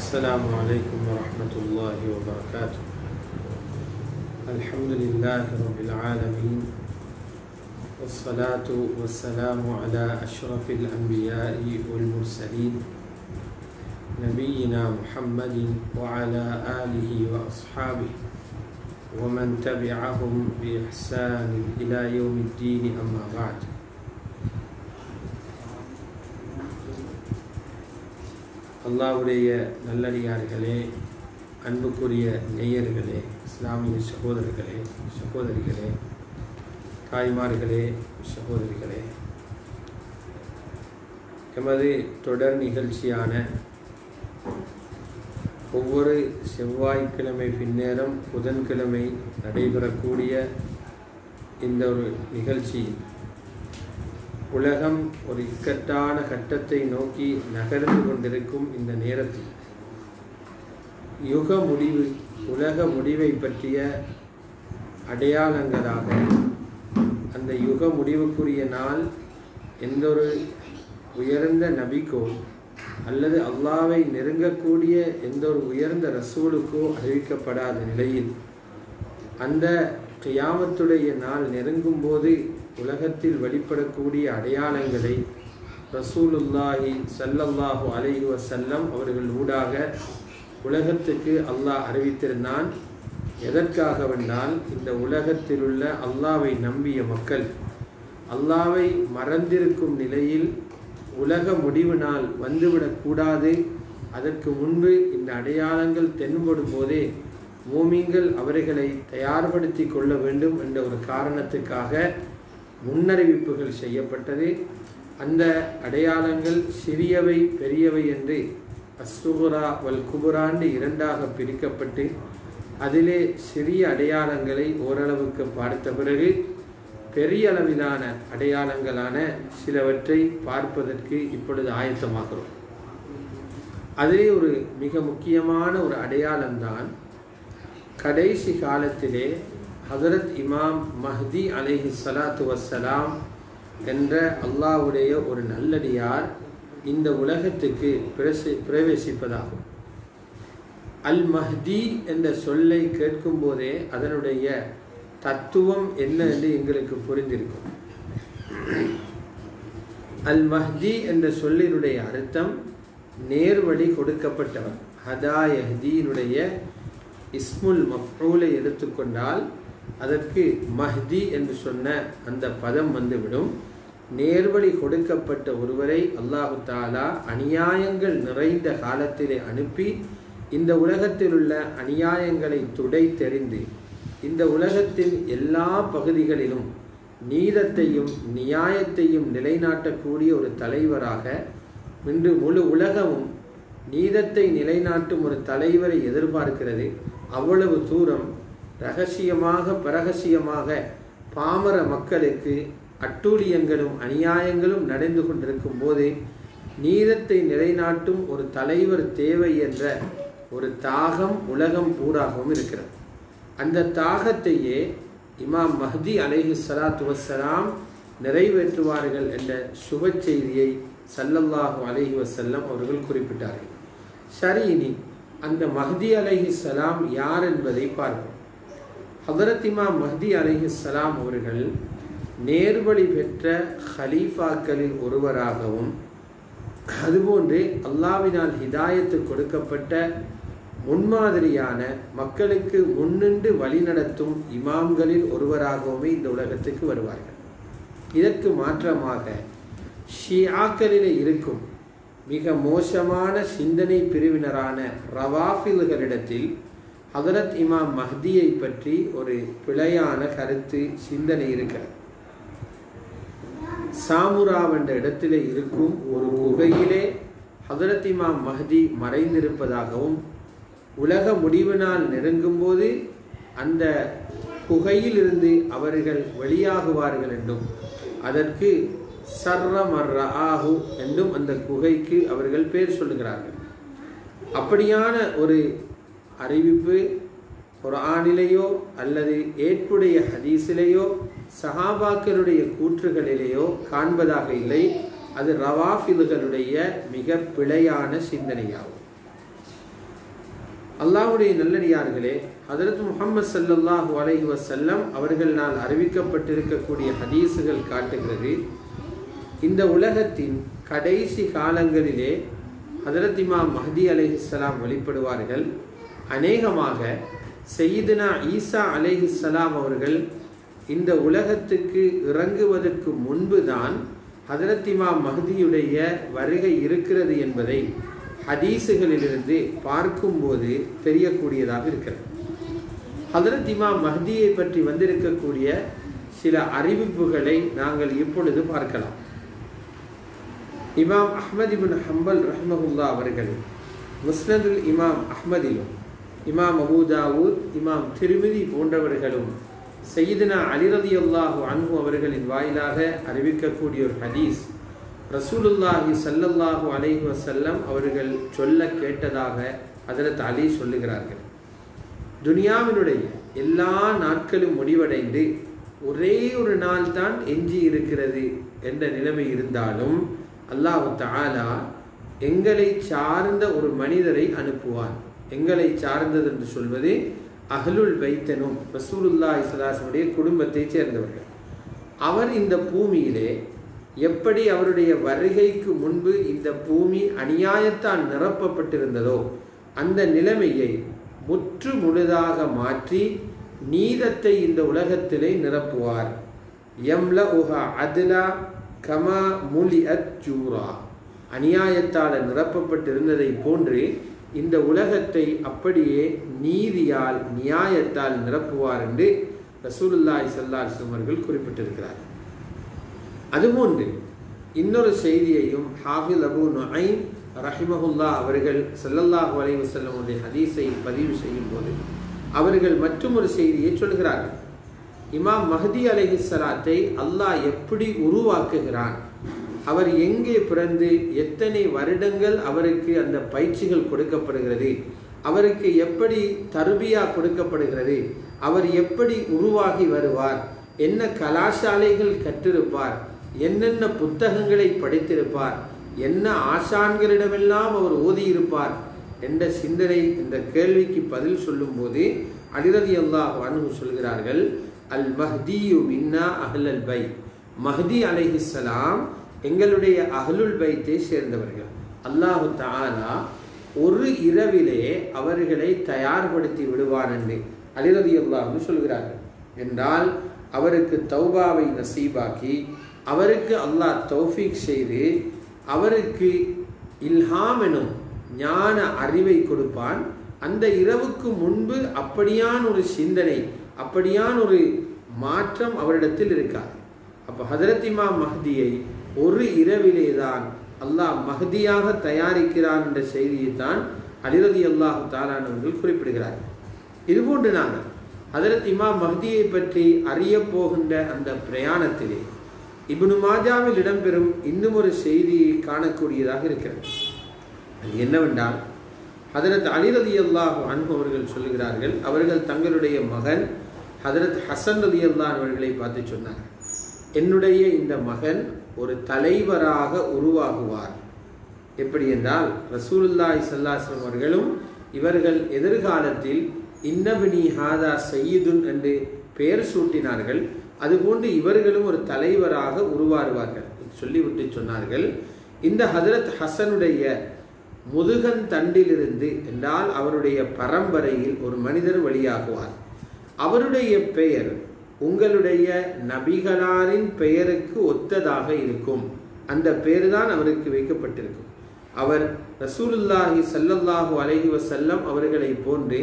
السلام عليكم ورحمة الله وبركاته الحمد لله رب العالمين والصلاة والسلام على أشرف الأنبياء والمرسلين نبينا محمد وعلى آله وأصحابه ومن تبعهم بإحسان إلى يوم الدين أما بعد அல்லாவுடைய நல்லடியார்களே அன்புக்குரிய நேயர்களே இஸ்லாமிய சகோதரர்களே சகோதரிகளே தாய்மார்களே சகோதரிகளே எமது தொடர் நிகழ்ச்சியான ஒவ்வொரு செவ்வாய்க்கிழமை பின்னேரம் புதன்கிழமை நடைபெறக்கூடிய இந்த ஒரு நிகழ்ச்சி உலகம் ஒரு இக்கட்டான கட்டத்தை நோக்கி நகர்ந்து கொண்டிருக்கும் இந்த நேரத்தில் யுக முடிவு உலக முடிவை பற்றிய அடையாளங்களாக அந்த யுக முடிவுக்குரிய நாள் எந்த ஒரு உயர்ந்த நபிக்கோ அல்லது அல்லாவை நெருங்கக்கூடிய எந்த ஒரு உயர்ந்த ரசூலுக்கோ அறிவிக்கப்படாத நிலையில் அந்த கியாமத்துடைய நாள் நெருங்கும் போது உலகத்தில் வெளிப்படக்கூடிய அடையாளங்களை ரசூலுல்லாஹி சல்லல்லாஹு அலைஹி வசல்லம் அவர்கள் ஊடாக உலகத்துக்கு அல்லாஹ் அறிவித்திருந்தான் எதற்காகவென்றால் இந்த உலகத்தில் உள்ள அல்லாவை நம்பிய மக்கள் அல்லாவை மறந்திருக்கும் நிலையில் உலக முடிவு நாள் வந்துவிடக்கூடாது அதற்கு முன்பு இந்த அடையாளங்கள் தென்படும் போதே மூமிங்கள் அவர்களை தயார்படுத்தி கொள்ள வேண்டும் என்ற ஒரு காரணத்துக்காக முன்னறிவிப்புகள் செய்யப்பட்டது அந்த அடையாளங்கள் சிறியவை பெரியவை என்று அசுகுரா வல் குபுராண்டு இரண்டாக பிரிக்கப்பட்டு அதிலே சிறிய அடையாளங்களை ஓரளவுக்கு பார்த்த பிறகு பெரிய அளவிலான அடையாளங்களான சிலவற்றை பார்ப்பதற்கு இப்பொழுது ஆயத்தமாகிறோம் அதிலே ஒரு மிக முக்கியமான ஒரு அடையாளம்தான் கடைசி காலத்திலே ஹசரத் இமாம் மஹதி அலேஹி சலாத்து வசலாம் என்ற அல்லாவுடைய ஒரு நல்லடியார் இந்த உலகத்துக்கு பிரசி பிரவேசிப்பதாகும் அல் மஹ்தி என்ற சொல்லை கேட்கும் போதே அதனுடைய தத்துவம் என்ன என்று எங்களுக்கு புரிந்திருக்கும் அல் மஹ்தி என்ற சொல்லினுடைய அர்த்தம் நேர்வழி கொடுக்கப்பட்டவர் ஹதாயஹ்தியினுடைய இஸ்முல் மஃபூலை எடுத்துக்கொண்டால் அதற்கு மஹ்தி என்று சொன்ன அந்த பதம் வந்துவிடும் நேர்வழி கொடுக்கப்பட்ட ஒருவரை அல்லாஹு தாலா அநியாயங்கள் நிறைந்த காலத்திலே அனுப்பி இந்த உலகத்தில் உள்ள அநியாயங்களை துடை தெரிந்து இந்த உலகத்தின் எல்லா பகுதிகளிலும் நீதத்தையும் நியாயத்தையும் நிலைநாட்டக்கூடிய ஒரு தலைவராக இன்று முழு உலகமும் நீதத்தை நிலைநாட்டும் ஒரு தலைவரை எதிர்பார்க்கிறது அவ்வளவு தூரம் ரகசியமாக பரகசியமாக பாமர மக்களுக்கு அட்டூழியங்களும் அநியாயங்களும் நடந்து கொண்டிருக்கும் போது நீதத்தை நிலைநாட்டும் ஒரு தலைவர் தேவை என்ற ஒரு தாகம் உலகம் பூராகவும் இருக்கிறது அந்த தாகத்தையே இமாம் மஹதி அலேஹி சலாத்து வசலாம் நிறைவேற்றுவார்கள் என்ற சுப செய்தியை சல்லல்லாஹு அலஹி வசல்லம் அவர்கள் குறிப்பிட்டார்கள் சரி இனி அந்த மஹதி அலஹி சலாம் யார் என்பதை பார்ப்போம் ஹதரத் இமாம் மஹதி அலஹி சலாம் அவர்கள் நேர்வழி பெற்ற ஹலீஃபாக்களில் ஒருவராகவும் அதுபோன்று அல்லாவினால் ஹிதாயத்து கொடுக்கப்பட்ட முன்மாதிரியான மக்களுக்கு முன்னின்று வழிநடத்தும் இமாம்களில் ஒருவராகவுமே இந்த உலகத்துக்கு வருவார்கள் இதற்கு மாற்றமாக ஷியாக்களிலே இருக்கும் மிக மோசமான சிந்தனை பிரிவினரான ரவாஃபில்களிடத்தில் ஹதரத் இமாம் மஹ்தியை பற்றி ஒரு பிழையான கருத்து சிந்தனை இருக்கிறது சாமுராவ் என்ற இடத்திலே இருக்கும் ஒரு குகையிலே ஹதரத் இமாம் மஹதி மறைந்திருப்பதாகவும் உலக முடிவு நாள் நெருங்கும் போது அந்த குகையிலிருந்து அவர்கள் வெளியாகுவார்கள் என்றும் அதற்கு சர்ரமர்ராஹு என்றும் அந்த குகைக்கு அவர்கள் பேர் சொல்லுகிறார்கள் அப்படியான ஒரு அறிவிப்பு குரானிலேயோ அல்லது ஏற்புடைய ஹதீஸிலேயோ சஹாபாக்களுடைய கூற்றுகளிலேயோ காண்பதாக இல்லை அது ரவாஃபில்களுடைய மிக பிழையான சிந்தனையாகும் அல்லாஹ்வுடைய நல்லடியார்களே ஹதரத் முகமது ஸல்லல்லாஹு அலைஹி வஸல்லம் அவர்களால் அறிவிக்கப்பட்டிருக்கக்கூடிய ஹதீஸுகள் காட்டுகிறது இந்த உலகத்தின் கடைசி காலங்களிலே ஹதரத் இமாம் மஹதி அலைஹிஸ்ஸலாம் வெளிப்படுவார்கள் அநேகமாக சையீதுனா ஈசா அலைஹிஸ்ஸலாம் அவர்கள் இந்த உலகத்துக்கு இறங்குவதற்கு முன்புதான் ஹதரத் இமாம் மஹதியுடைய வருகை இருக்கிறது என்பதை ஹதீஸுகளிலிருந்து பார்க்கும்போது தெரியக்கூடியதாக இருக்கிறது ஹதரத் இமாம் மஹதியை பற்றி வந்திருக்கக்கூடிய சில அறிவிப்புகளை நாங்கள் இப்பொழுது பார்க்கலாம் இமாம் அஹ்மத் இபின் ஹம்பல் ரஹ்மஹுல்லா அவர்கள் முஸ்னதுல் இமாம் அஹ்மதிலும் இமாம் அபூதாவூத் இமாம் திருமிதி போன்றவர்களும் சையீதுனா அலிரதி அல்லாஹு அன்ஹு அவர்களின் வாயிலாக அறிவிக்கக்கூடிய ஒரு ஹதீஸ் ரசூலுல்லாஹி சல்லல்லாஹு அலைஹி வசல்லம் அவர்கள் சொல்ல கேட்டதாக ஹதரத் அலி சொல்லுகிறார்கள் துனியாவினுடைய எல்லா நாட்களும் முடிவடைந்து ஒரே ஒரு நாள் தான் எஞ்சி இருக்கிறது என்ற நிலைமை இருந்தாலும் அல்லாஹு தஆலா எங்களை சார்ந்த ஒரு மனிதரை அனுப்புவான் எங்களை சார்ந்தது என்று சொல்வது அகலுல் வைத்தனும் ரசூலுல்லா இஸ்லாசனுடைய குடும்பத்தைச் சேர்ந்தவர்கள் அவர் இந்த பூமியிலே எப்படி அவருடைய வருகைக்கு முன்பு இந்த பூமி அநியாயத்தால் நிரப்பப்பட்டிருந்ததோ அந்த நிலைமையை முற்று முழுதாக மாற்றி நீதத்தை இந்த உலகத்திலே நிரப்புவார் எம்ல உஹா அதுலா கமா முலி அத் ஜூரா அநியாயத்தால் நிரப்பப்பட்டிருந்ததை போன்று இந்த உலகத்தை அப்படியே நீதியால் நியாயத்தால் நிரப்புவார் என்று ரசூலுல்லாய் சல்லாஸ்லம் அவர்கள் குறிப்பிட்டிருக்கிறார் அதுபோன்று இன்னொரு செய்தியையும் ஹாஃபில் அபு நுஐம் ரஹிமஹுல்லா அவர்கள் சல்லல்லாஹு அலைஹி வஸல்லமுடைய ஹதீஸை பதிவு செய்யும் போது அவர்கள் மற்றும் ஒரு செய்தியை சொல்கிறார்கள் இமாம் மஹதி அலைஹிஸ்ஸலாத்தை அல்லாஹ் எப்படி உருவாக்குகிறான் அவர் எங்கே பிறந்து எத்தனை வருடங்கள் அவருக்கு அந்த பயிற்சிகள் கொடுக்கப்படுகிறது அவருக்கு எப்படி தருபியா கொடுக்கப்படுகிறது அவர் எப்படி உருவாகி வருவார் என்ன கலாசாலைகள் கற்றிருப்பார் என்னென்ன புத்தகங்களை படித்திருப்பார் என்ன ஆசான்களிடமெல்லாம் அவர் ஓதியிருப்பார் என்ற சிந்தனை இந்த கேள்விக்கு பதில் சொல்லும்போது அலிரதி அல்லாஹ் அனு சொல்கிறார்கள் அல் மஹ்தியு மின்னா அஹ்லல் பை மஹதி அலைஹிஸ்ஸலாம் எங்களுடைய அகலுல் பைத்தை சேர்ந்தவர்கள் அல்லாஹு தாலா ஒரு இரவிலே அவர்களை தயார்படுத்தி விடுவான் என்று அலிரதி அல்லாஹ்னு சொல்கிறார்கள் என்றால் அவருக்கு தௌபாவை நசீபாக்கி அவருக்கு அல்லாஹ் தௌஃபீக் செய்து அவருக்கு இல்ஹாம் எனும் ஞான அறிவை கொடுப்பான் அந்த இரவுக்கு முன்பு அப்படியான ஒரு சிந்தனை அப்படியான ஒரு மாற்றம் அவரிடத்தில் இருக்காது அப்போ ஹதரத் இமாம் மஹதியை ஒரு இரவிலே தான் அல்லாஹ் மஹதியாக தயாரிக்கிறான் என்ற செய்தியை தான் அலிரதி அல்லாஹு தாலானவர்கள் குறிப்பிடுகிறார்கள் இதுபோன்று நாங்கள் ஹதரத் இமாம் மஹதியை பற்றி அறிய போகின்ற அந்த பிரயாணத்திலே இப்னு மாஜாவில் இடம்பெறும் இன்னும் ஒரு செய்தியை காணக்கூடியதாக இருக்கிறது அது என்னவென்றால் ஹதரத் அலிரதி அல்லாஹு அன்பு அவர்கள் சொல்லுகிறார்கள் அவர்கள் தங்களுடைய மகன் ஹதரத் ஹசன் ரதி அல்லாஹ் அவர்களை பார்த்து சொன்னார்கள் என்னுடைய இந்த மகன் ஒரு தலைவராக உருவாகுவார் எப்படி என்றால் ரசூலுல்லாய் சல்லாஸ்லம் அவர்களும் இவர்கள் எதிர்காலத்தில் இன்னபினி ஹாதா சையீதுன் என்று பெயர் சூட்டினார்கள் அதுபோன்று இவர்களும் ஒரு தலைவராக உருவாருவார்கள் சொல்லிவிட்டு சொன்னார்கள் இந்த ஹதரத் ஹசனுடைய முதுகன் தண்டிலிருந்து என்றால் அவருடைய பரம்பரையில் ஒரு மனிதர் வெளியாகுவார் அவருடைய பெயர் உங்களுடைய நபிகளாரின் பெயருக்கு ஒத்ததாக இருக்கும் அந்த பெயர் தான் அவருக்கு வைக்கப்பட்டிருக்கும் அவர் ரசூலுல்லாஹி சல்லல்லாஹு அலைஹி வசல்லம் அவர்களை போன்று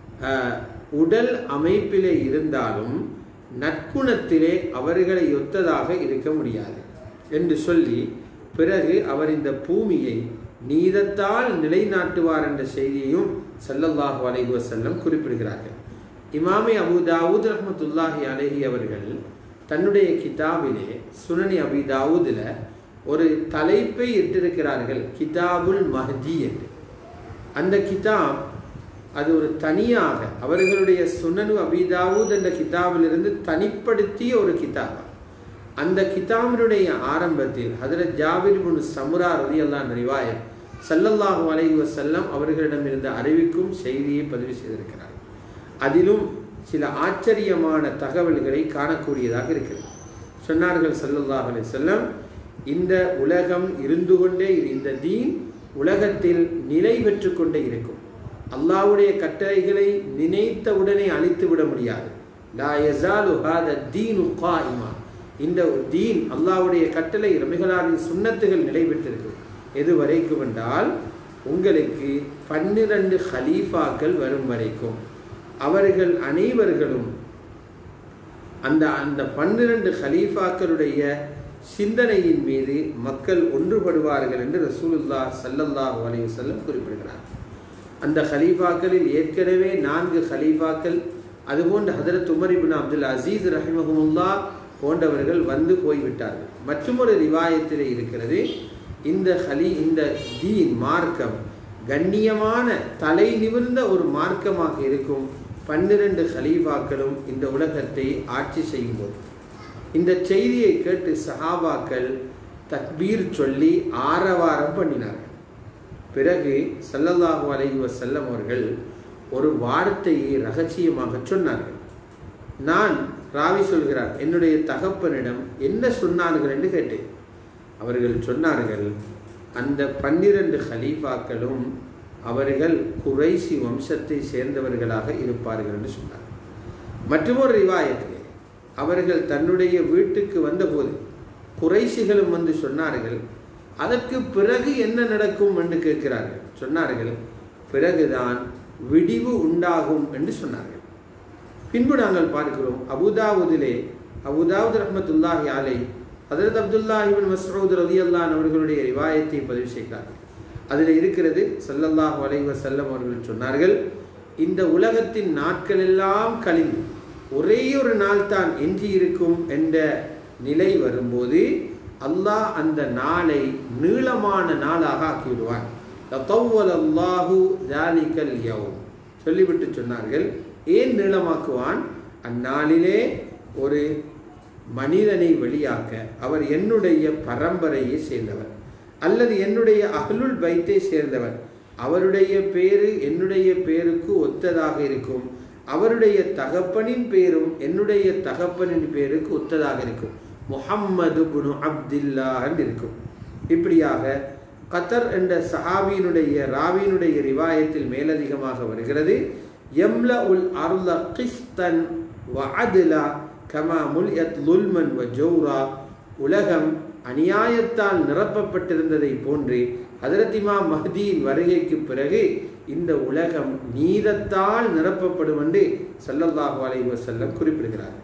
உடல் அமைப்பிலே இருந்தாலும் நற்குணத்திலே அவர்களை ஒத்ததாக இருக்க முடியாது என்று சொல்லி பிறகு அவர் இந்த பூமியை நீதத்தால் நிலைநாட்டுவார் என்ற செய்தியையும் சல்லல்லாஹு அலைஹி வசல்லம் குறிப்பிடுகிறார்கள் இமாமே அபு தாவூத் ரஹமத்துல்லாஹி அலஹி அவர்கள் தன்னுடைய கிதாபிலே சுனனி அபி தாவூதில் ஒரு தலைப்பை இட்டிருக்கிறார்கள் கிதாபுல் மஹதி என்று அந்த கிதாப் அது ஒரு தனியாக அவர்களுடைய சுனனு அபிதாவூத் என்ற கிதாபிலிருந்து தனிப்படுத்திய ஒரு கிதாப் அந்த கிதாபினுடைய ஆரம்பத்தில் ஹதரத் ஜாபிர் முன் சமுரா ரதி அல்லான் ரிவாயத் சல்லல்லாஹு அலைஹி வஸல்லம் அவர்களிடமிருந்து அறிவிக்கும் செய்தியை பதிவு செய்திருக்கிறார் அதிலும் சில ஆச்சரியமான தகவல்களை காணக்கூடியதாக இருக்கிறது சொன்னார்கள் சல்லல்லாஹு அலைஹி வஸல்லம் இந்த உலகம் இருந்து கொண்டே இரு- இந்த தீன் உலகத்தில் நிலை பெற்று கொண்டே இருக்கும் அல்லாஹ்வுடைய கட்டளைகளை நினைத்த உடனே அழித்து விட முடியாது லா யஸாலு ஹாத தீனு காயிமா இந்த தீன் அல்லாஹ்வுடைய கட்டளை ரமிகளாரின் சுன்னத்துகள் நிலை பெற்றிருக்கும் எது வரைக்கும் என்றால் உங்களுக்கு பன்னிரண்டு ஹலீஃபாக்கள் வரும் வரைக்கும் அவர்கள் அனைவர்களும் அந்த அந்த பன்னிரண்டு ஹலீஃபாக்களுடைய சிந்தனையின் மீது மக்கள் ஒன்றுபடுவார்கள் என்று ரசூலுல்லா ஸல்லல்லாஹு அலைஹி வஸல்லம் குறிப்பிடுகிறார் அந்த ஹலீஃபாக்களில் ஏற்கனவே நான்கு ஹலீஃபாக்கள் அதுபோன்ற ஹதரத் உமர் இப்னு அப்துல் அசீஸ் ரஹிமஹுல்லா போன்றவர்கள் வந்து போய்விட்டார்கள் மற்றொரு ரிவாயத்திலே இருக்கிறது இந்த ஹலி இந்த தீன் மார்க்கம் கண்ணியமான தலை நிமிர்ந்த ஒரு மார்க்கமாக இருக்கும் பன்னிரண்டு ஹலீஃபாக்களும் இந்த உலகத்தை ஆட்சி செய்யும்போது இந்த செய்தியை கேட்டு சஹாபாக்கள் தக்பீர் சொல்லி ஆரவாரம் பண்ணினார்கள் பிறகு ஸல்லல்லாஹு அலைஹி வஸல்லம் அவர்கள் ஒரு வார்த்தையை ரகசியமாக சொன்னார்கள் நான் ராவி சொல்கிறார் என்னுடைய தகப்பனிடம் என்ன சொன்னார்கள் என்று கேட்டேன் அவர்கள் சொன்னார்கள் அந்த பன்னிரண்டு ஹலீஃபாக்களும் அவர்கள் குறைசி வம்சத்தை சேர்ந்தவர்களாக இருப்பார்கள் என்று சொன்னார் மற்றொரு ரிவாயத்திலே அவர்கள் தன்னுடைய வீட்டுக்கு வந்தபோது குறைசிகளும் வந்து சொன்னார்கள் அதற்கு பிறகு என்ன நடக்கும் என்று கேட்கிறார்கள் சொன்னார்கள் பிறகுதான் விடிவு உண்டாகும் என்று சொன்னார்கள் பின்பு நாங்கள் பார்க்கிறோம் அபுதாவுதிலே அபுதாவுத் ரஹ்மத்துல்லாஹி அலை ஹதரத் அப்துல்லாஹிபின் மஸ்ரூத் ரதி அல்லான் அவர்களுடைய ரிவாயத்தை பதிவு செய்கிறார்கள் அதில் இருக்கிறது ஸல்லல்லாஹு அலைஹி வஸல்லம் அவர்கள் சொன்னார்கள் இந்த உலகத்தின் நாட்கள் எல்லாம் கழிந்து ஒரே ஒரு நாள் தான் எஞ்சி இருக்கும் என்ற நிலை வரும்போது அல்லாஹ் அந்த நாளை நீளமான நாளாக ஆக்கிவிடுவான் லதவ்வல் அல்லாஹு ஜாலிகல் யௌம் சொல்லிவிட்டு சொன்னார்கள் ஏன் நீளமாக்குவான் அந்நாளிலே ஒரு மனிதனை வெளியாக்க அவர் என்னுடைய பரம்பரையை சேர்ந்தவர் அல்லது என்னுடைய அகலுல் பைத்தை சேர்ந்தவர் அவருடைய பேரு என்னுடைய பேருக்கு ஒத்ததாக இருக்கும் அவருடைய தகப்பனின் பேரும் என்னுடைய தகப்பனின் பேருக்கு ஒத்ததாக இருக்கும் முஹம்மது புனு அப்துல்லா என்று இருக்கும் இப்படியாக கத்தர் என்ற சஹாபியினுடைய ராவியினுடைய ரிவாயத்தில் மேலதிகமாக வருகிறது எம்ல உல் அருள கிஸ்தன் வ அதுலா கமா முல்யத் லுல்மன் வ ஜௌரா உலகம் அநியாயத்தால் நிரப்பப்பட்டிருந்ததை போன்று ஹதரத் இமாம் மஹதியின் வருகைக்கு பிறகு இந்த உலகம் நீதத்தால் நிரப்பப்படும் என்று ஸல்லல்லாஹு அலைஹி வஸல்லம் குறிப்பிடுகிறார்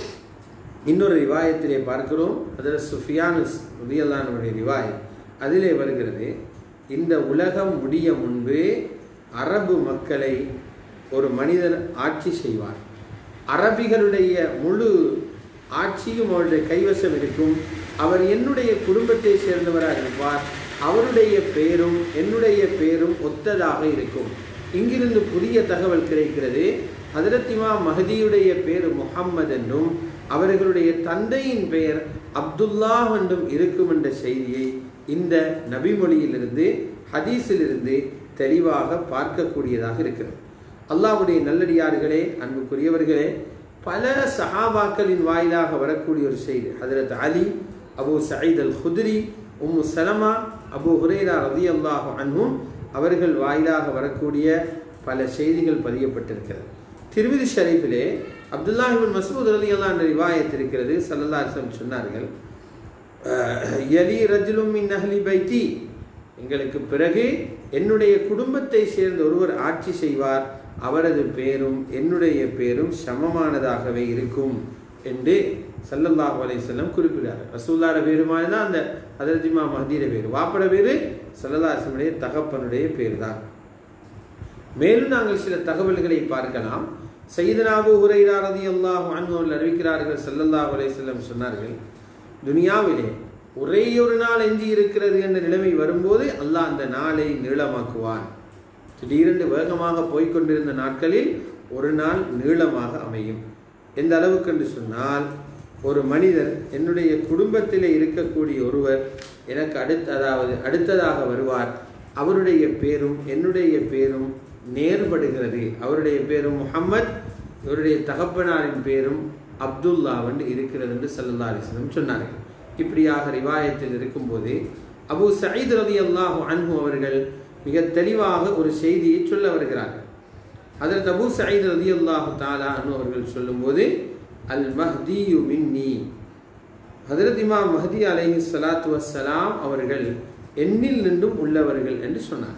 இன்னொரு ரிவாயத்திலே பார்க்கிறோம் அதில் சுஃபியானுஸ் உதயல்லானுடைய ரிவாயத் அதிலே வருகிறது இந்த உலகம் முடிய முன்பு அரபு மக்களை ஒரு மனிதர் ஆட்சி செய்வார் அரபிகளுடைய முழு ஆட்சியும் அவருடைய கைவசம் இருக்கும் அவர் என்னுடைய குடும்பத்தை சேர்ந்தவராக இருப்பார் அவருடைய பேரும் என்னுடைய பேரும் ஒத்ததாக இருக்கும் இங்கிருந்து புதிய தகவல் கிடைக்கிறது ஹதரத் இமாம் மஹதியுடைய பேர் முஹம்மது என்றும் அவர்களுடைய தந்தையின் பெயர் அப்துல்லா என்றும் இருக்கும் என்ற செய்தியை இந்த நபிமொழியிலிருந்து ஹதீஸிலிருந்து தெளிவாக பார்க்கக்கூடியதாக இருக்கிறது அல்லாஹ்வுடைய நல்லடியார்களே அன்புக்குரியவர்களே பல சஹாபாக்களின் வாயிலாக வரக்கூடிய ஒரு செய்தி ஹதரத் Ali Abu Said al Khudri Umm Salama Abu Hurairah ரதி அல்லாஹு அன்ஹும் அவர்கள் வாயிலாக வரக்கூடிய பல செய்திகள் பதியப்பட்டிருக்கிறது திருமிதி ஷரீஃபிலே அப்துல்லாஹிபின் மசூத் ரலி அல்லா என்ற ரிவாயத் இருக்கிறது சல்லல்லா அலிஸ்லம் சொன்னார்கள் யலி ரஜுலும் மின் அஹ்லி பைத்தி எங்களுக்கு பிறகு என்னுடைய குடும்பத்தை சேர்ந்த ஒருவர் ஆட்சி செய்வார் அவரது பேரும் என்னுடைய பேரும் சமமானதாகவே இருக்கும் என்று சல்லல்லாஹு அலைஹிஸ்ஸல்லம் குறிப்பிடார் ரசூல்லார பேரு மாதிரி தான் அந்த அதரதிமா மஹதீர பேர் வாப்பட பேரு சல்லல்லாஹுடைய தகப்பனுடைய பேர் தான் மேலும் நாங்கள் சில தகவல்களை பார்க்கலாம் சையதனாபு ஹுரைரா ரதி அல்லாஹ் அன்ஹுவர்கள் அறிவிக்கிறார்கள் சல்லல்லாஹு அலைஹிஸ்ஸல்லம் சொன்னார்கள் துனியாவிலே ஒரே ஒரு நாள் எஞ்சி இருக்கிறது என்ற நிலைமை வரும்போது அல்லாஹ் அந்த நாளை நீளமாக்குவான் திடீரென்று வேகமாக போய்க்கொண்டிருந்த நாட்களில் ஒரு நாள் நீளமாக அமையும் எந்த அளவுக்கு என்று சொன்னால் ஒரு மனிதர் என்னுடைய குடும்பத்திலே இருக்கக்கூடிய ஒருவர் எனக்கு அடுத்த அதாவது அடுத்ததாக வருவார் அவருடைய பேரும் என்னுடைய பேரும் நேர்படுகிறது அவருடைய பேரும் முஹம்மத் இவருடைய தகப்பனாரின் பேரும் அப்துல்லா என்று இருக்கிறது என்று சல்லல்லா அலிஸ்லம் சொன்னார்கள் இப்படியாக ரிவாயத்தில் இருக்கும்போது அபு சயீத் ரதி அல்லாஹு அன்ஹு அவர்கள் மிக தெளிவாக ஒரு செய்தியை சொல்ல வருகிறார்கள் அதற்கு அபு சயீத் ரதி அல்லாஹு தாலா அன்ஹு அவர்கள் சொல்லும்போது அல் மஹ்தியு மின்னி ஹதரத் இமாம் மஹதி அலைஹி ஸலாத்து வஸ்ஸலாம் அவர்கள் எண்ணில் நின்றும் உள்ளவர்கள் என்று சொன்னார்கள்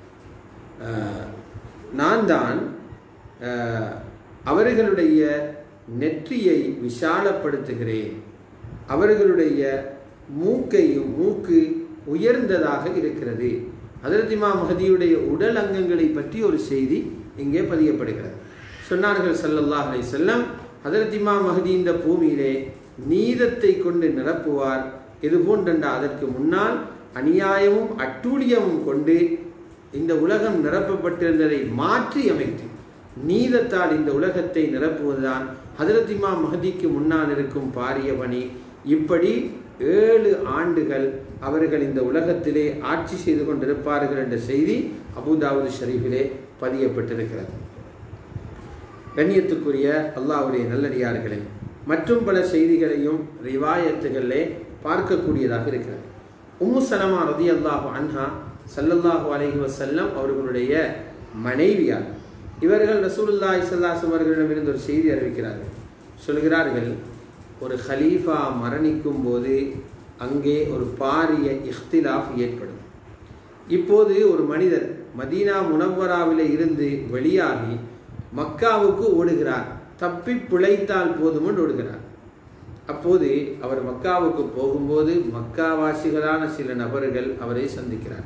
அஹ், நான் தான் அஹ், அவர்களுடைய நெற்றியை விஷாலப்படுத்துகிறேன் அவர்களுடைய மூக்கையும் மூக்கு உயர்ந்ததாக இருக்கிறது ஹதரத் இமாம் மஹதியுடைய உடல் அங்கங்களை பற்றி ஒரு செய்தி இங்கே பதியப்படுகிறது சொன்னார்கள் ஸல்லல்லாஹு அலைஹி வஸல்லம் ஹதரத் இமாம் மஹதி இந்த பூமியிலே நீதத்தை கொண்டு நிரப்புவார் இது போன்றென்ற அதற்கு முன்னால் அநியாயமும் அட்டூழியமும் கொண்டு இந்த உலகம் நிரப்பப்பட்டிருந்ததை மாற்றி அமைத்து நீதத்தால் இந்த உலகத்தை நிரப்புவதுதான் ஹதரத் இமாம் மஹதிக்கு முன்னால் இருக்கும் பாரிய பணி இப்படி ஏழு ஆண்டுகள் அவர்கள் இந்த உலகத்திலே ஆட்சி செய்து கொண்டிருப்பார்கள் என்ற செய்தி அபுதாவுது ஷரீஃபிலே பதியப்பட்டிருக்கிறது கண்ணியத்துக்குரிய அல்லாஹ்வுடைய நல்லடியார்களே மற்றும் பல செய்திகளையும் ரிவாயத்துகளிலே பார்க்கக்கூடியதாக இருக்கிறது உம்மு சலமா ரதி அல்லாஹு அன்ஹா சல்லல்லாஹு அலைஹி வஸல்லம் அவர்களுடைய மனைவியார் இவர்கள் ரசூலுல்லாஹி ஸல்லல்லாஹு அவர்களிடமிருந்து ஒரு செய்தி அறிவிக்கிறார்கள் சொல்கிறார்கள் ஒரு ஹலீஃபா மரணிக்கும் போது அங்கே ஒரு பாரிய இஃப்திலாஃப் ஏற்படும் இப்போது ஒரு மனிதர் மதீனா முனவ்வராவிலே இருந்து வெளியாகி மக்காவுக்கு ஓடுகிறார் தப்பி பிழைத்தால் போதுமென்று ஓடுகிறார் அப்போது அவர் மக்காவுக்கு போகும்போது மக்காவாசிகளான சில நபர்கள் அவரை சந்திக்கிறார்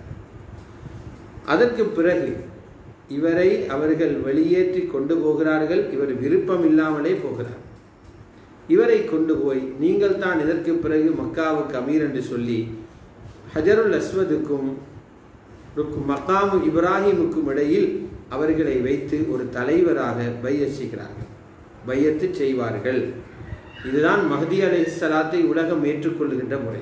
அதற்கு பிறகு இவரை அவர்கள் வெளியேற்றி கொண்டு போகிறார்கள் இவர் விருப்பம் இல்லாமலே போகிறார் இவரை கொண்டு போய் நீங்கள் தான் இதற்கு பிறகு மக்காவுக்கு அமீர் என்று சொல்லி ஹஜருல் அஸ்வதுக்கும் ருக்கு மக்காமு இப்ராஹிமுக்கும் இடையில் அவர்களை வைத்து ஒரு தலைவராக பையச் செய்கிறார்கள் பையத்து செய்வார்கள் இதுதான் மஹதி அலை சலாத்தை உலகம் ஏற்றுக்கொள்கின்ற முறை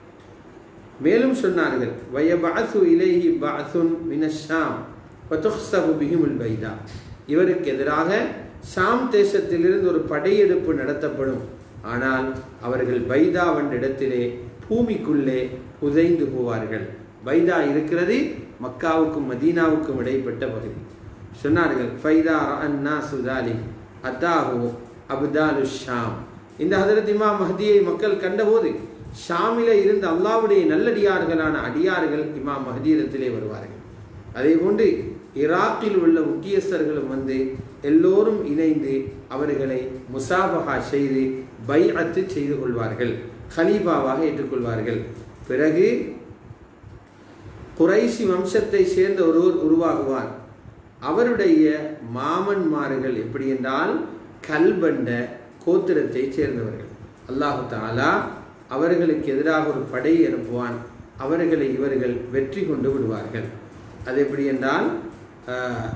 மேலும் சொன்னார்கள் வயபாசு இலேஹி பாசுன் மினஷாம் வதுஹ்சபு பிஹிமுல் பைதா இவருக்கு எதிராக ஷாம் தேசத்திலிருந்து ஒரு படையெடுப்பு நடத்தப்படும் ஆனால் அவர்கள் பைதா என்ற இடத்திலே பூமிக்குள்ளே புதைந்து போவார்கள் பைதா இருக்கிறது மக்காவுக்கும் மதீனாவுக்கும் இடைப்பட்ட பகுதி சொன்னார்கள் ஃபைதா அன்னா சுதாலி அத்தாஹு அப்தாலு ஷாம் இந்த ஹதரத் இமாம் மஹதியை மக்கள் கண்டபோது ஷாமில இருந்த அல்லாவுடைய நல்லடியார்களான அடியார்கள் இமாம் மஹதீரத்திலே வருவார்கள் அதே போன்று ஈராக்கில் உள்ள முக்கியஸ்தர்களும் வந்து எல்லோரும் இணைந்து அவர்களை முசாபஹா செய்து பைஅத்து செய்து கொள்வார்கள் ஹலீஃபாவாக ஏற்றுக்கொள்வார்கள் பிறகு குறைசி வம்சத்தை சேர்ந்த ஒருவர் உருவாகுவார் அவருடைய மாமன்மார்கள் எப்படி என்றால் கல்பண்ட கோத்திரத்தை சேர்ந்தவர்கள் அல்லாஹு தாலா அவர்களுக்கு எதிராக ஒரு படை அனுப்புவான் அவர்களை இவர்கள் வெற்றி கொண்டு விடுவார்கள் அது எப்படி என்றால் ஆஹ்,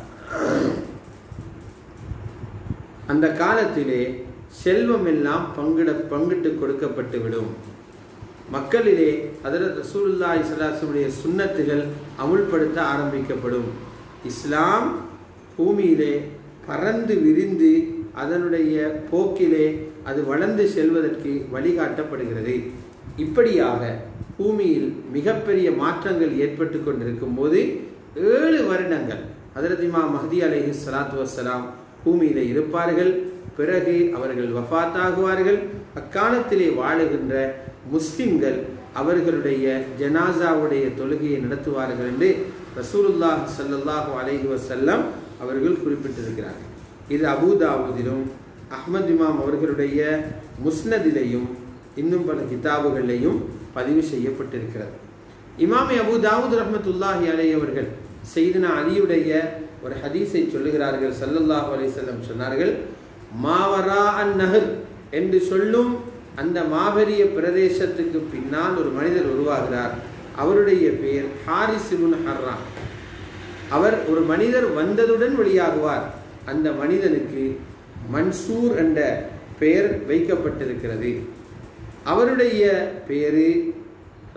அந்த காலத்திலே செல்வம் எல்லாம் பங்கிட பங்கிட்டு கொடுக்கப்பட்டு விடும் மக்களிலே ஹதரத் ரசூலுல்லா இஸ்லாசனுடைய சுன்னத்துகள் அமுல்படுத்த ஆரம்பிக்கப்படும் இஸ்லாம் பூமியிலே பறந்து விரிந்து அதனுடைய போக்கிலே அது வளர்ந்து செல்வதற்கு வழிகாட்டப்படுகிறது இப்படியாக பூமியில் மிகப்பெரிய மாற்றங்கள் ஏற்பட்டு கொண்டிருக்கும் போது ஏழு வருடங்கள் ஹதரத் இமாம் மஹதி அலைஹி ஸலாத்து வஸ்ஸலாம் பூமியிலே இருப்பார்கள் பிறகு அவர்கள் வஃபாத்தாகுவார்கள் அக்காலத்திலே வாழுகின்ற முஸ்லிம்கள் அவர்களுடைய ஜனாசாவுடைய தொழுகையை நடத்துவார்கள் என்று ரசூலுல்லாஹ் ஸல்லல்லாஹு அலைஹி வஸல்லம் அவர்கள் குறிப்பிட்டிருக்கிறார்கள் இது அபூதாவுதிலும் அஹ்மத் இமாம் அவர்களுடைய முஸ்னதிலையும் இன்னும் பல கிதாபுகளிலையும் பதிவு செய்யப்பட்டிருக்கிறது இமாமி அபு தாவூத் ரஹ்மத்துல்லாஹி அலைஹி அவர்கள் செய்தனா அலியுடைய ஒரு ஹதீஸை சொல்லுகிறார்கள் ஸல்லல்லாஹு அலைஹி வஸல்லம் சொன்னார்கள் மாவரா அன் நஹர் என்று சொல்லும் அந்த மாபெரிய பிரதேசத்துக்கு பின்னால் ஒரு மனிதர் உருவாகிறார் அவருடைய பெயர் ஹாரிஸ் இப்னு ஹர்ரான் அவர் ஒரு மனிதர் வந்ததுடன் வெளியாகுவார் அந்த மனிதனுக்கு மன்சூர் என்ற பெயர் வைக்கப்பட்டிருக்கிறது அவருடைய பேரு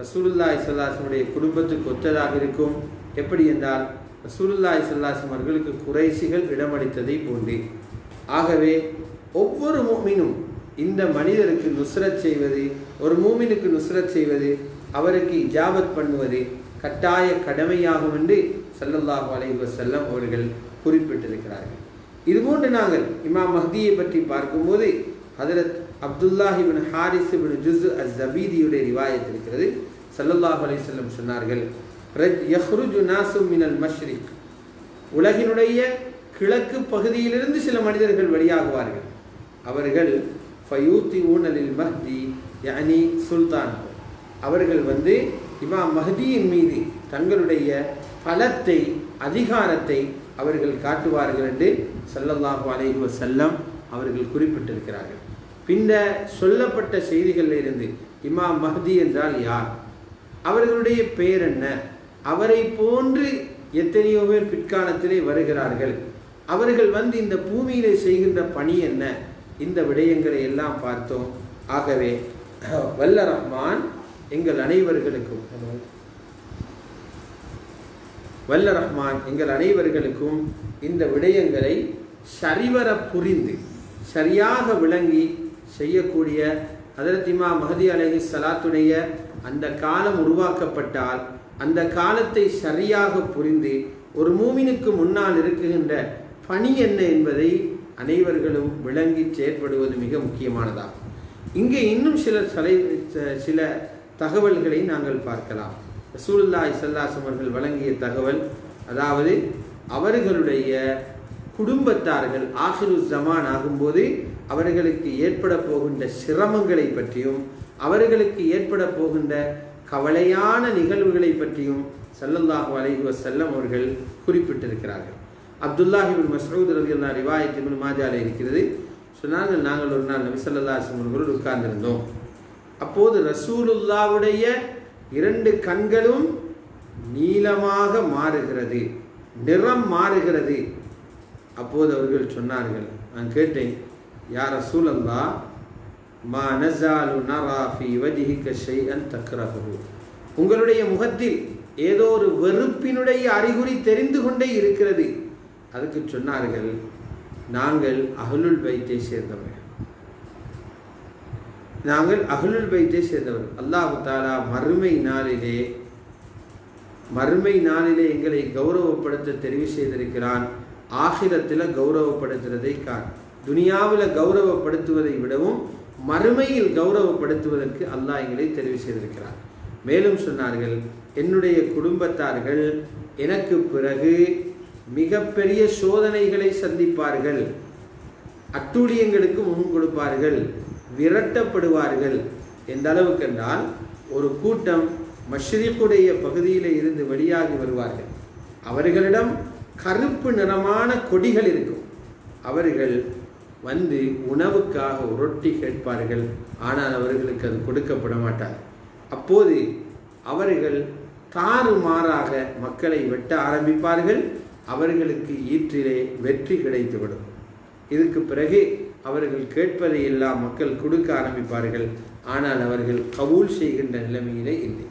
ரசூலுல்லாஹி ஸல்லல்லாஹுடைய குடும்பத்துக்கு ஒத்ததாக இருக்கும் எப்படி என்றால் ரசூலுல்லாஹி ஸல்லல்லாஹு அவர்களுக்கு குறைசிகள் இடமளித்ததை போன்று ஆகவே ஒவ்வொரு மூமினும் இந்த மனிதருக்கு நுஸ்ரத் செய்வது ஒரு மூமினுக்கு நுஸ்ரத் செய்வது அவருக்கு இஜாபத் பண்ணுவது கட்டாய கடமையாகும் என்று ஸல்லல்லாஹு அலைஹி வஸல்லம் அவர்கள் குறிப்பிட்டிருக்கிறார்கள் இதுபோன்று நாங்கள் இமாம் மஹ்தியை பற்றி பார்க்கும்போது ஹதரத் Abdullahi bin Harith bin Juz அஸ் ஜபீதியுடைய ரிவாயத் இருக்கிறது ஸல்லல்லாஹு அலைஹி வஸல்லம் சொன்னார்கள் ரஜ் யஹ்ருஜு நாசு மினல் மஷ்ரிக் உலகினுடைய கிழக்கு பகுதியிலிருந்து சில மனிதர்கள் வெளியாகுவார்கள் அவர்கள் ஃபயூத்தி ஊனலில் மஹ்தி யானி சுல்தான் அவர்கள் வந்து இமாம் மஹ்தியின் மீது தங்களுடைய பலத்தை அதிகாரத்தை அவர்கள் காட்டுவார்கள் என்று ஸல்லல்லாஹு அலைஹி வஸல்லம் அவர்கள் குறிப்பிட்டிருக்கிறார்கள் பின்ன சொல்லப்பட்ட செய்திகளில் இருந்து இமாம் மஹ்தி என்றால் யார் அவர்களுடைய பெயர் என்ன அவரை போன்று எத்தனையோ பேர் பிற்காலத்திலே வருகிறார்கள் அவர்கள் வந்து இந்த பூமியிலே செய்கின்ற பணி என்ன இந்த விடயங்களை எல்லாம் பார்த்தோம் ஆகவே வல்ல ரஹ்மான் எங்கள் அனைவர்களுக்கும் வல்ல ரஹ்மான் எங்கள் அனைவர்களுக்கும் இந்த விடயங்களை சரிவர புரிந்து சரியாக விளங்கி செய்யக்கூடிய அதரத்திமா மஹதி அலஹி சலாத்துடைய அந்த காலம் உருவாக்கப்பட்டால் அந்த காலத்தை சரியாக புரிந்து ஒரு மூமினுக்கு முன்னால் இருக்குகின்ற பணி என்ன என்பதை அனைவர்களும் விளங்கி செயற்படுவது மிக முக்கியமானதாகும் இங்கே இன்னும் சில சலை சில தகவல்களை நாங்கள் பார்க்கலாம் ரசூலுல்லாஹி ஸல்லல்லாஹு அவர்கள் வழங்கிய தகவல் அதாவது அவர்களுடைய குடும்பத்தார்கள் ஆஹிரு ஜமான் ஆகும்போது அவர்களுக்கு ஏற்பட போகின்ற சிரமங்களை பற்றியும் அவர்களுக்கு ஏற்பட போகின்ற கவலையான நிகழ்வுகளை பற்றியும் சல்லல்லாஹு அலைஹி வஸல்லம் அவர்கள் குறிப்பிட்டிருக்கிறார்கள் அப்துல்லாஹிபின் மசூத் ரலியல்லா ரிவாயத் இப்னு மாஜால இருக்கிறது சொன்னார்கள் நாங்கள் ஒரு நாள் நபி ஸல்லல்லாஹு அலைஹி வஸல்லம் உட்கார்ந்திருந்தோம் அப்போது ரசூலுல்லாவுடைய இரண்டு கண்களும் நீளமாக மாறுகிறது நிறம் மாறுகிறது அப்போது அவர்கள் சொன்னார்கள் நான் கேட்டேன் யார் ரசூலல்லா மா நஸாலு நரா ஃபி வஜ்ஹிக ஷைஅன் தக்ரஹு உங்களுடைய முகத்தில் ஏதோ ஒரு வெறுப்பினுடைய அறிகுறி தெரிந்து கொண்டே இருக்கிறது அதுக்கு சொன்னார்கள் நாங்கள் அஹ்லுல் பைத்தை சேர்ந்தவர்கள் நாங்கள் அஹ்லுல் பைத்தை சேர்ந்தவர் அல்லாஹு தாலா மறுமை நாளிலே மறுமை நாளிலே எங்களை கௌரவப்படுத்த தெரிவு செய்திருக்கிறான் ஆகிரத்தில் கௌரவப்படுத்துறதை காண் துனியாவில் கௌரவப்படுத்துவதை விடவும் மறுமையில் கௌரவப்படுத்துவதற்கு அல்லாஹ் எங்களை தெரிவு செய்திருக்கிறார் மேலும் சொன்னார்கள் என்னுடைய குடும்பத்தார்கள் எனக்கு பிறகு மிகப்பெரிய சோதனைகளை சந்திப்பார்கள் அட்டூழியங்களுக்கு முன் கொடுப்பார்கள் விரட்டப்படுவார்கள் எந்த அளவுக்கு என்றால் ஒரு கூட்டம் மஷ்ரிக்குடைய பகுதியில் இருந்து வெளியாகி வருவார்கள் அவர்களிடம் கருப்பு நிறமான கொடிகள் இருக்கும் அவர்கள் வந்து உணவுக்காக ரொட்டி கேட்பார்கள் ஆனால் அவர்களுக்கு அது கொடுக்கப்பட மாட்டார் அப்போது அவர்கள் தாறுமாறாக மக்களை வெட்ட ஆரம்பிப்பார்கள் அவர்களுக்கு ஈற்றிலே வெற்றி கிடைத்துவிடும் இதுக்கு பிறகு அவர்கள் கேட்பதை எல்லாம் மக்கள் கொடுக்க ஆரம்பிப்பார்கள் ஆனால் அவர்கள் கபூல் செய்கின்ற நிலைமையிலே இல்லை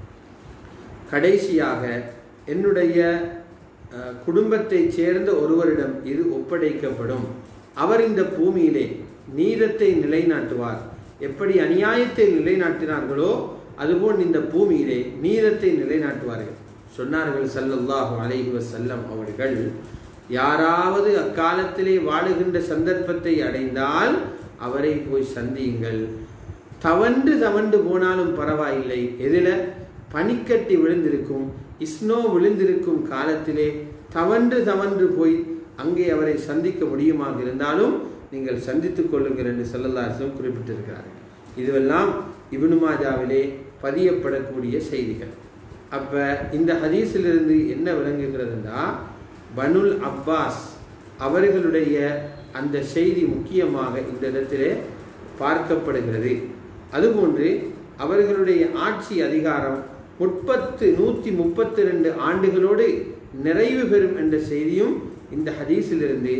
கடைசியாக என்னுடைய குடும்பத்தைச் சேர்ந்த ஒருவரிடம் இது ஒப்படைக்கப்படும் அவர் இந்த பூமியிலே நீதத்தை நிலைநாட்டுவார் எப்படி அநியாயத்தை நிலைநாட்டினார்களோ அதுபோல் இந்த பூமியிலே நீதத்தை நிலைநாட்டுவார்கள் சொன்னார்கள் சல்லல்லாஹு அலைஹி வசல்லம் அவர்கள் யாராவது அக்காலத்திலே வாழுகின்ற சந்தர்ப்பத்தை அடைந்தால் அவரை போய் சந்தியுங்கள் தவண்டு தவண்டு போனாலும் பரவாயில்லை எதில் பனிக்கட்டி விழுந்திருக்கும் இஸ்னோ விழுந்திருக்கும் காலத்திலே தவன்று தவன்று போய் அங்கே அவரை சந்திக்க முடியுமாக இருந்தாலும் நீங்கள் சந்தித்துக் கொள்ளுங்கள் என்று செல்லல்லாசம் குறிப்பிட்டிருக்கிறார்கள் இதுவெல்லாம் இப்னு மாஜாவிலே பதியப்படக்கூடிய செய்திகள் அப்போ இந்த ஹதீஸிலிருந்து என்ன விளங்குகிறதுனா பனுல் அப்பாஸ் அவர்களுடைய அந்த செய்தி முக்கியமாக இந்த இடத்திலே பார்க்கப்படுகிறது அதுபோன்று அவர்களுடைய ஆட்சி அதிகாரம் முப்பத்து நூற்றி முப்பத்தி ரெண்டு ஆண்டுகளோடு நிறைவு பெறும் என்ற செய்தியும் இந்த ஹதீஸிலிருந்து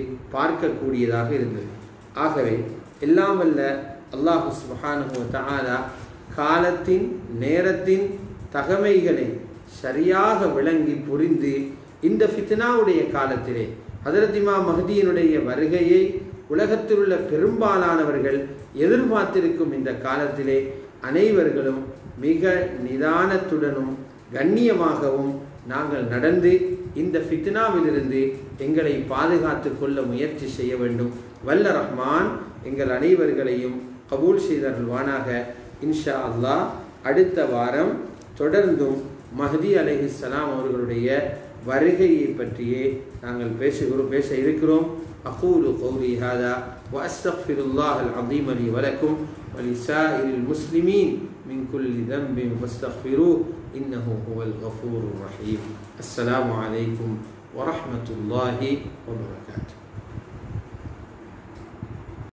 பார்க்கக்கூடியதாக இருந்தது ஆகவே எல்லாம் வல்ல அல்லாஹு சுபஹானுஹு தஆலா காலத்தின் நேரத்தின் தகமைகளை சரியாக விளங்கி புரிந்து இந்த ஃபித்னாவுடைய காலத்திலே ஹதரத் இமாம் மஹதியினுடைய வருகையை உலகத்தில் உள்ள பெரும்பாலானவர்கள் எதிர்பார்த்திருக்கும் இந்த காலத்திலே அனைவர்களும் மிக நிதானத்துடனும் கண்ணியமாகவும் நாங்கள் நடந்து இந்த ஃபித்னாவிலிருந்து எங்களை பாதுகாத்து கொள்ள முயற்சி செய்ய வேண்டும் வல்ல ரஹ்மான் எங்கள் அனைவர்களையும் கபூல் செய்தருள்வானாக இன்ஷா அல்லாஹ் அடுத்த வாரம் தொடர்ந்தும் மஹதி அலைஹிஸ்ஸலாம் அவர்களுடைய வருகையை பற்றியே நாங்கள் பேசுகிறோம் பேச இருக்கிறோம் أقول قولي هذا وأستغفر الله العظيم لي ولكم ولسائر المسلمين من كل ذنب فاستغفروه إنه هو الغفور الرحيم السلام عليكم ورحمة الله وبركاته